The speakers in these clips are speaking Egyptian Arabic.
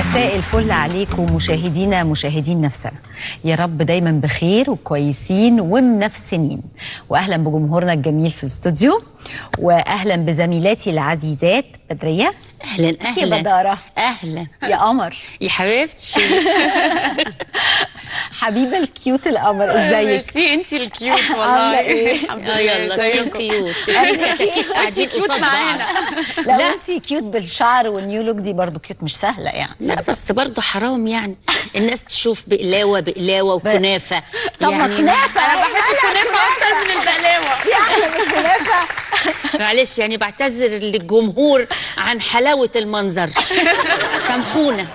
مساء الفل عليكم مشاهدينا مشاهدين نفسنا يا رب دايما بخير وكويسين ومنفسنين واهلا بجمهورنا الجميل في الاستوديو واهلا بزميلاتي العزيزات بدريه اهلا يا اهلا بداره اهلا يا قمر يا حبيبتي حبيبه الكيوت القمر ازيك ميرسي انت الكيوت والله عاملة إيه؟ الحمد اه يلا ازيكم؟ تكون كيوت تكون اكيد قاعدين كيوت قصاد معانا. بعض لو لا. انت كيوت بالشعر والنيو لوك دي برضو كيوت مش سهله يعني لا بس برضه حرام يعني الناس تشوف بقلاوه بقلاوه وكنافه طب ما كنافه انا بحب الكنافه اكتر من البقلاوه في احلى من الكنافه معلش يعني بعتذر للجمهور عن حلاوه المنظر سامحونا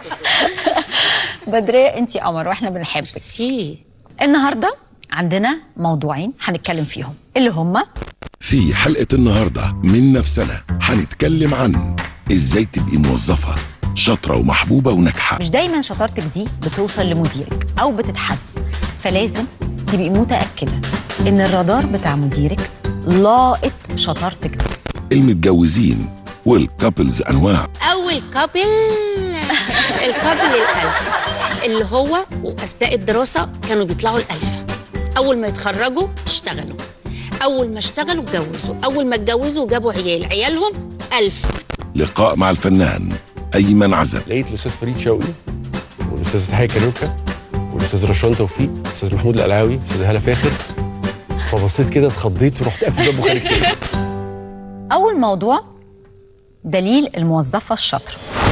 بدريه انت قمر واحنا بنحبك سي النهارده عندنا موضوعين هنتكلم فيهم اللي هما في حلقة النهاردة من نفسنا هنتكلم عن ازاي تبقي موظفة شاطرة ومحبوبة وناجحة مش دايما شطارتك دي بتوصل لمديرك او بتتحس فلازم تبقي متاكده ان الرادار بتاع مديرك لاقط شطارتك دي المتجوزين والكابلز أنواع اول كابل الكابل الالف اللي هو اثناء الدراسه كانوا بيطلعوا الالف اول ما يتخرجوا اشتغلوا اول ما اشتغلوا اتجوزوا اول ما اتجوزوا جابوا عيال عيالهم الف لقاء مع الفنان أيمن عزب لقيت الاستاذ فريد شوقي والاستاذ تحية كاريوكا والاستاذ رشوان توفيق الاستاذ محمود القلعاوي الاستاذ هاله فاخر فبصيت كده اتخضيت ورحت قافل باب وخارج تاني اول موضوع دليل الموظفه الشاطره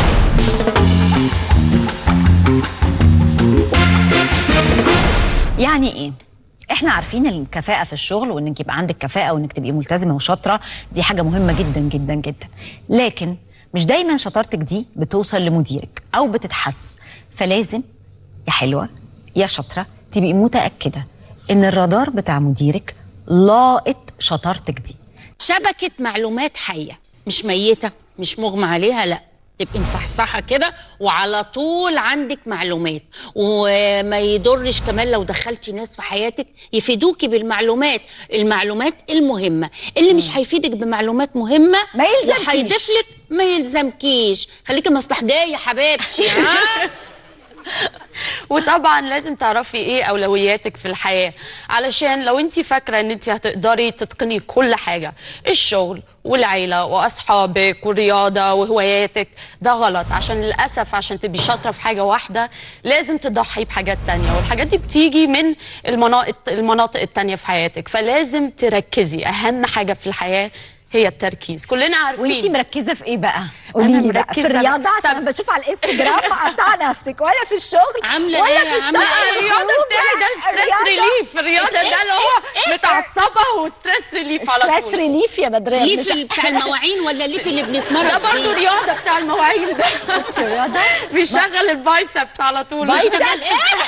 يعني ايه احنا عارفين ان الكفاءه في الشغل وانك يبقى عندك كفاءه وانك تبقي ملتزمه وشاطره دي حاجه مهمه جدا جدا جدا لكن مش دايما شطارتك دي بتوصل لمديرك او بتتحس فلازم يا حلوه يا شاطره تبقي متاكده ان الرادار بتاع مديرك لاقط شطارتك دي شبكه معلومات حيه مش ميته مش مغمى عليها لا تبقي مصحصحه كده وعلى طول عندك معلومات وما يضرش كمان لو دخلتي ناس في حياتك يفيدوكي بالمعلومات المعلومات المهمه اللي مش هيفيدك بمعلومات مهمه ما يلزمكيش. وهيضيف لك ما يلزمكيش خليكي مصلحجيه يا حبيبتي ها وطبعا لازم تعرفي ايه اولوياتك في الحياه علشان لو انت فاكره ان انت هتقدري تتقني كل حاجه الشغل والعيله واصحابك والرياضه وهواياتك ده غلط عشان للاسف عشان تبقي شاطره في حاجه واحده لازم تضحي بحاجات تانية والحاجات دي بتيجي من المناطق المناطق التانية في حياتك فلازم تركزي اهم حاجه في الحياه هي التركيز كلنا عارفين وانتي مركزه في ايه بقى؟ قولي لي بقى في مركزة- الرياضه عشان طب- انا بشوف على الانستجرام مقطعه نفسك ولا في الشغل عاملة ولا إيه؟ في عاملة السفر إيه؟ الرياضه والخروج بتاعي ده ولا- الستريس الرياضة ريليف الرياضه ده اللي هو متعصبه وستريس ريليف على ستريس طول ريليف يا بدريه ليه مش في بتاع المواعين ولا ليه في اللي بنتمرن ده برضه فيه رياضه بتاع المواعين ده شفتي الرياضه؟ بيشغل البايسبس على طول بيشتغل ايه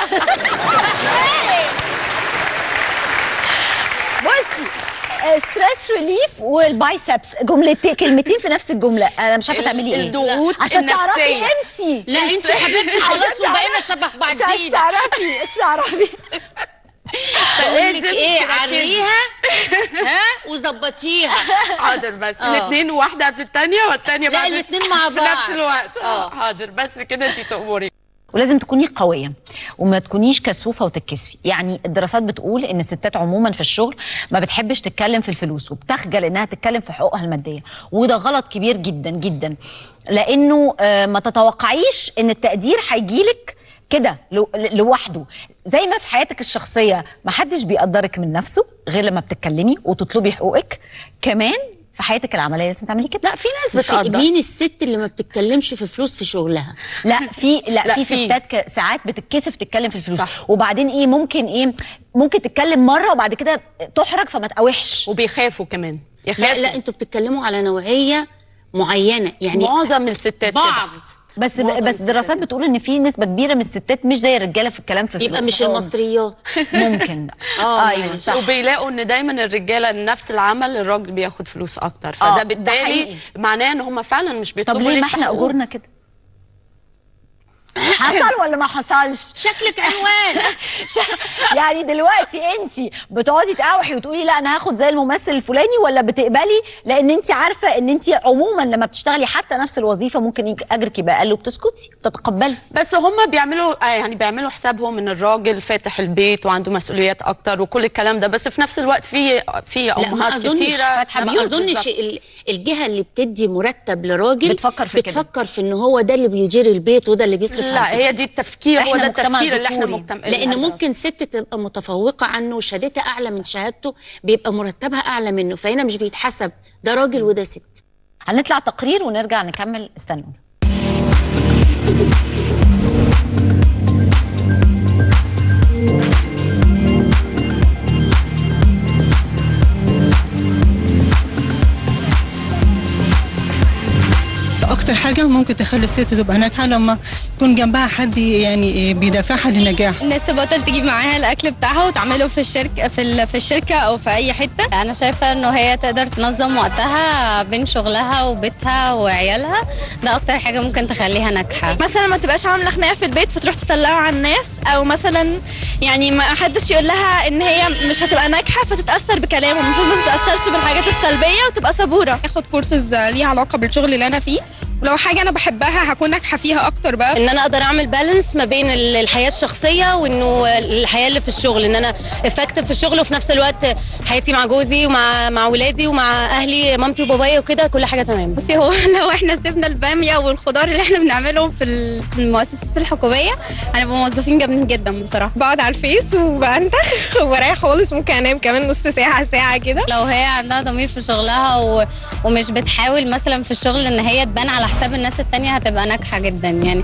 بصي ستريس ريليف والبايسبس جملتين كلمتين في نفس الجمله انا مش عارفه تعملي ايه الضغوط عشان تعرفي النفسية. انتي لا انت حبيبتي خلاص عشان وبقينا تعرفي- شبه عشان بعضينا تعرفي ايش تعرفي بقول لك لازم ايه تركزي. عريها ها وظبطيها حاضر بس آه. الاثنين واحده قبل الثانيه والثانيه لا، بعد الاتنين مع في بعض. نفس الوقت آه. اه حاضر بس كده انت تأمري ولازم تكوني قوية وما تكونيش كسوفة وتتكسفي يعني الدراسات بتقول ان الستات عموما في الشغل ما بتحبش تتكلم في الفلوس وبتخجل انها تتكلم في حقوقها المادية وده غلط كبير جدا جدا لانه آه، ما تتوقعيش ان التقدير هيجيلك كده لو- لوحده زي ما في حياتك الشخصية ما حدش بيقدرك من نفسه غير لما بتتكلمي وتطلبي حقوقك كمان في حياتك العملية لازم تعملي كده لا في ناس في بتقدر مين الست اللي ما بتتكلمش في فلوس في شغلها لا في لا, لا، في في. ستات ك- ساعات بتتكسف تتكلم في الفلوس صح. وبعدين ايه ممكن ايه ممكن تتكلم مره وبعد كده تحرج فما تقاوحش وبيخافوا كمان لا يخافوا لا انتوا بتتكلموا على نوعيه معينه يعني معظم الستات كده. بعض بس معظم بس الستات دراسات بتقول ان في نسبه كبيره من الستات مش زي الرجاله في الكلام في الفلوس يبقى مش المصريات ممكن آه، ايوه معلش. صح وبيلاقوا ان دايما الرجاله نفس العمل الراجل بياخد فلوس اكتر آه، فده ده بالتالي حقيقي. معناه ان هم فعلا مش طب بيطلبوا ليه ما لسه احنا حقوق. اجورنا كده حصل ولا ما حصلش شكلك عنوان يعني دلوقتي انت بتقعدي تقاوحي وتقولي لا انا هاخد زي الممثل الفلاني ولا بتقبلي لان انت عارفه ان انت عموما لما بتشتغلي حتى نفس الوظيفه ممكن يجي اجرك يبقى اقل وبتسكتي بتتقبلي بس هم بيعملوا آه يعني بيعملوا حسابهم ان الراجل فاتح البيت وعنده مسؤوليات اكتر وكل الكلام ده بس في نفس الوقت في في لا ما امهات اظنش كتيره فاتحه ما بيوت اظنش بالظبط. ال- الجهه اللي بتدي مرتب لراجل بتفكر في كده. بتفكر في ان هو ده اللي بيدير البيت وده اللي بيصرف لا على البيت. هي دي التفكير هو إحنا ده مجتمع التفكير اللي احنا ذكوري. مجتمع لان للأسف. ممكن ست تبقى متفوقه عنه وشهادتها اعلى من شهادته بيبقى مرتبها اعلى منه فهنا مش بيتحسب ده راجل وده ست هنطلع تقرير ونرجع نكمل استنونا اكتر حاجه ممكن تخلي الست تبقى ناجحه لما يكون جنبها حد يعني بيدافعها للنجاح الناس تبطل تجيب معاها الاكل بتاعها وتعمله في الشركه في ال- في الشركه او في اي حته انا شايفه انه هي تقدر تنظم وقتها بين شغلها وبيتها وعيالها ده اكتر حاجه ممكن تخليها ناجحه مثلا ما تبقاش عامله خناقه في البيت فتروح تطلعه على الناس او مثلا يعني ما حدش يقول لها ان هي مش هتبقى ناجحه فتتاثر بكلامه المفروض ما تتاثرش بالحاجات السلبيه وتبقى صبوره اخد كورسز ليها علاقه بالشغل اللي انا فيه ولو حاجه انا بحبها هكون ناجحه فيها اكتر بقى ان انا اقدر اعمل بالانس ما بين ال- الحياه الشخصيه وانه الحياه اللي في الشغل ان انا افكتيف في الشغل وفي نفس الوقت حياتي مع جوزي ومع مع ولادي ومع اهلي مامتي وبابايا وكده كل حاجه تمام بصي هو لو احنا سيبنا الباميه والخضار اللي احنا بنعملهم في ال- في المؤسسات الحكوميه هنبقى موظفين جامدين جدا بصراحه بقعد على الفيس وبنتخ وبريح خالص ممكن انام كمان نص ساعه ساعه كده لو هي عندها ضمير في شغلها و... ومش بتحاول مثلا في الشغل ان هي تبان على حساب الناس التانية هتبقى ناجحة جدا يعني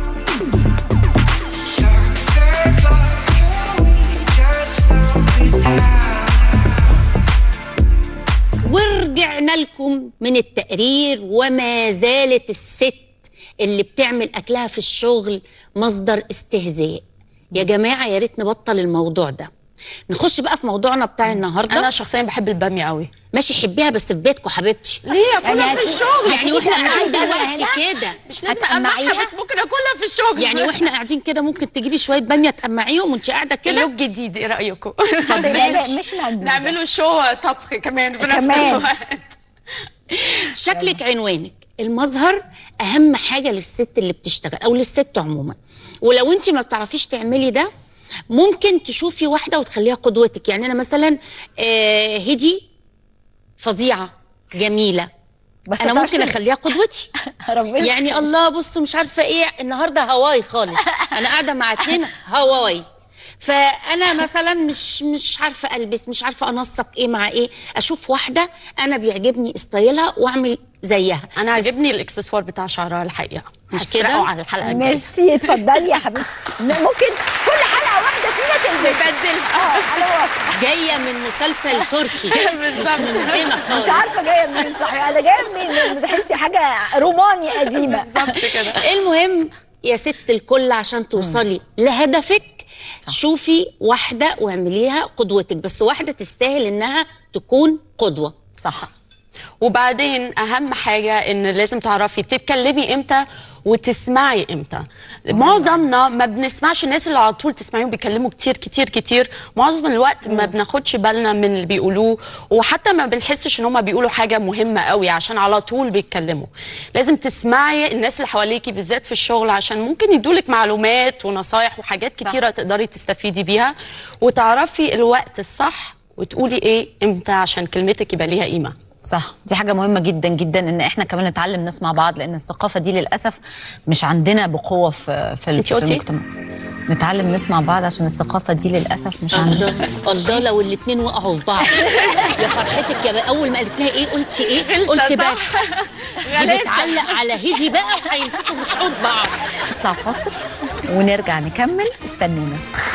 ورجعنا لكم من التقرير وما زالت الست اللي بتعمل اكلها في الشغل مصدر استهزاء يا جماعه يا ريت نبطل الموضوع ده نخش بقى في موضوعنا بتاع النهارده انا شخصيا بحب الباميه قوي ماشي حبيها بس في بيتكم حبيبتي ليه اكلها في الشغل يعني واحنا قاعدين هتقعدي دلوقتي هنا؟ كده مش لازم هتقمعيها؟ امعها بس ممكن اكلها في الشغل يعني واحنا قاعدين كده ممكن تجيبي شويه باميه تقمعيهم وانت قاعده كده لوك جديد ايه رايكم طب ماشي مش موجودة. نعمله شو طبخ كمان في نفس كمان. الوقت شكلك عنوانك المظهر اهم حاجه للست اللي بتشتغل او للست عموما ولو انت ما بتعرفيش تعملي ده ممكن تشوفي واحده وتخليها قدوتك يعني انا مثلا آه هدي فظيعه جميله بس انا تعرفي- ممكن اخليها قدوتي ربنا يعني الله بصوا مش عارفه ايه النهارده هواي خالص انا قاعده مع اتنين هواي فانا مثلا مش مش عارفه البس مش عارفه انسق ايه مع ايه اشوف واحده انا بيعجبني ستايلها واعمل زيها انا بس عاجبني الاكسسوار بتاع شعرها الحقيقه مش هسرقه كده؟ على الحلقه الجايه ميرسي اتفضلي يا حبيبتي ممكن كل حلقه واحده فينا تلبس نبدلها اه على وقت. جايه من مسلسل تركي مش من هنا خالص مش عارفه جايه منين صحيح انا جايه منين بتحسي حاجه روماني قديمه بالظبط كده المهم يا ست الكل عشان توصلي لهدفك شوفي واحده واعمليها قدوتك بس واحده تستاهل انها تكون قدوه صح وبعدين اهم حاجه ان لازم تعرفي تتكلمي امتى وتسمعي امتى معظمنا ما بنسمعش الناس اللي على طول تسمعيهم بيتكلموا كتير كتير كتير معظم الوقت ما بناخدش بالنا من اللي بيقولوه وحتى ما بنحسش ان هم بيقولوا حاجه مهمه قوي عشان على طول بيتكلموا لازم تسمعي الناس اللي حواليكي بالذات في الشغل عشان ممكن يدولك معلومات ونصايح وحاجات كتيره تقدري تستفيدي بيها وتعرفي الوقت الصح وتقولي ايه امتى عشان كلمتك يبقى ليها قيمه صح دي حاجة مهمة جدا جدا ان احنا كمان نتعلم نسمع بعض لان الثقافة دي للأسف مش عندنا بقوة في في, انتي في قلتي؟ المجتمع نتعلم نسمع بعض عشان الثقافة دي للأسف مش عندنا الله الله لو الاتنين وقعوا في بعض يا فرحتك يا بقى اول ما قالت لها ايه قلتي ايه قلت صح. بس دي بتعلق على هدي بقى وهيمسكوا في شعور بعض نطلع فاصل ونرجع نكمل استنونا